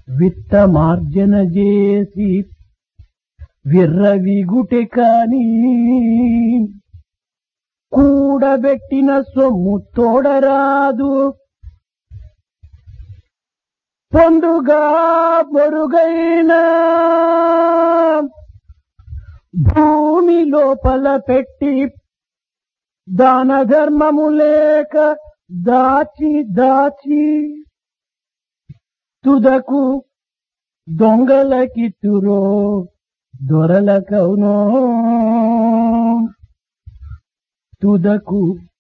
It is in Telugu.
విత్తమార్జన చేసి విర్రవిగుటె కాని కూడబెట్టిన సొమ్ము తోడరాదు పొందుగా మొరుగైన భూమి లోపల పెట్టి దాన ధర్మము లేక దాచి దాచి తుదకు దొంగలకిత్తురో దొరలకవునో తుదకు